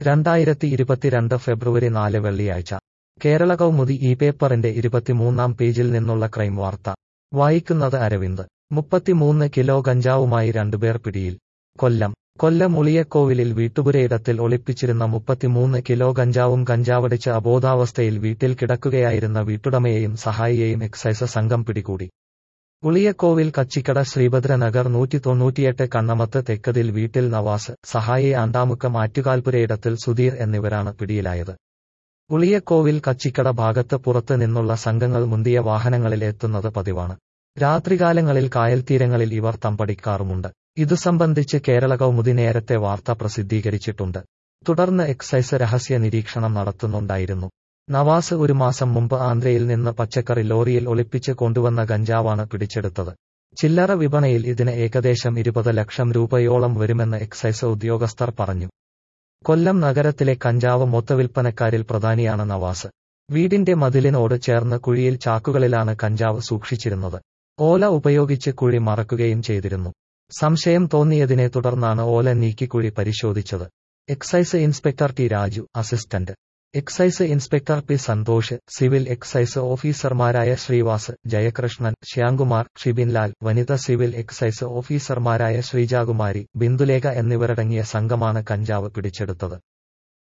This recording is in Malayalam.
രണ്ടായിരത്തി ഇരുപത്തിരണ്ട് ഫെബ്രുവരി നാല് വെള്ളിയാഴ്ച കേരള കൗമുദി ഈ പേപ്പറിന്റെ ഇരുപത്തിമൂന്നാം പേജിൽ നിന്നുള്ള ക്രൈം വാർത്ത വായിക്കുന്നത് അരവിന്ദ് മുപ്പത്തിമൂന്ന് കിലോ ഗഞ്ചാവുമായി രണ്ടുപേർ പിടിയിൽ കൊല്ലം കൊല്ലം ഉളിയക്കോവിലിൽ വീട്ടുപുരയിടത്തിൽ ഒളിപ്പിച്ചിരുന്ന മുപ്പത്തിമൂന്ന് കിലോ ഗഞ്ചാവും കഞ്ചാവടിച്ച് അബോധാവസ്ഥയിൽ വീട്ടിൽ കിടക്കുകയായിരുന്ന വീട്ടുടമയെയും സഹായിയെയും എക്സൈസ് സംഘം പിടികൂടി ഉളിയക്കോവിൽ കച്ചിക്കട ശ്രീഭദ്രനഗർ നൂറ്റി തൊണ്ണൂറ്റിയെട്ട് കണ്ണമത്ത് തെക്കതിൽ വീട്ടിൽ നവാസ് സഹായി ആണ്ടാമുക്കം ആറ്റുകാൽപുരയിടത്തിൽ സുധീർ എന്നിവരാണ് പിടിയിലായത് ഉളിയക്കോവിൽ കച്ചിക്കട ഭാഗത്ത് പുറത്ത് നിന്നുള്ള സംഘങ്ങൾ മുന്തിയ വാഹനങ്ങളിൽ എത്തുന്നത് പതിവാണ് രാത്രികാലങ്ങളിൽ കായൽത്തീരങ്ങളിൽ ഇവർ തമ്പടിക്കാറുമുണ്ട് ഇതു സംബന്ധിച്ച് കേരള കൗമുദി നേരത്തെ വാർത്ത പ്രസിദ്ധീകരിച്ചിട്ടുണ്ട് തുടർന്ന് എക്സൈസ് രഹസ്യ നിരീക്ഷണം നടത്തുന്നുണ്ടായിരുന്നു നവാസ് ഒരു മാസം മുമ്പ് ആന്ധ്രയിൽ നിന്ന് പച്ചക്കറി ലോറിയിൽ ഒളിപ്പിച്ച് കൊണ്ടുവന്ന ഗഞ്ചാവാണ് പിടിച്ചെടുത്തത് ചില്ലറ വിപണിയിൽ ഇതിന് ഏകദേശം ഇരുപത് ലക്ഷം രൂപയോളം വരുമെന്ന് എക്സൈസ് ഉദ്യോഗസ്ഥർ പറഞ്ഞു കൊല്ലം നഗരത്തിലെ കഞ്ചാവ് മൊത്തവിൽപ്പനക്കാരിൽ പ്രധാനിയാണ് നവാസ് വീടിന്റെ മതിലിനോട് ചേർന്ന് കുഴിയിൽ ചാക്കുകളിലാണ് കഞ്ചാവ് സൂക്ഷിച്ചിരുന്നത് ഓല ഉപയോഗിച്ച് കുഴി മറക്കുകയും ചെയ്തിരുന്നു സംശയം തോന്നിയതിനെ തുടർന്നാണ് ഓല നീക്കി കുഴി പരിശോധിച്ചത് excise inspector T Raju assistant excise inspector P Santhosh civil excise ഓഫീസർമാരായ ശ്രീവാസ് ജയകൃഷ്ണൻ ശ്യാംകുമാർ ഷിബിൻലാൽ വനിത സിവിൽ എക്സൈസ് ഓഫീസർമാരായ ശ്രീജാകുമാരി ബിന്ദുലേഖ എന്നിവരടങ്ങിയ സംഘമാണ് കഞ്ചാവ് പിടിച്ചെടുത്തത്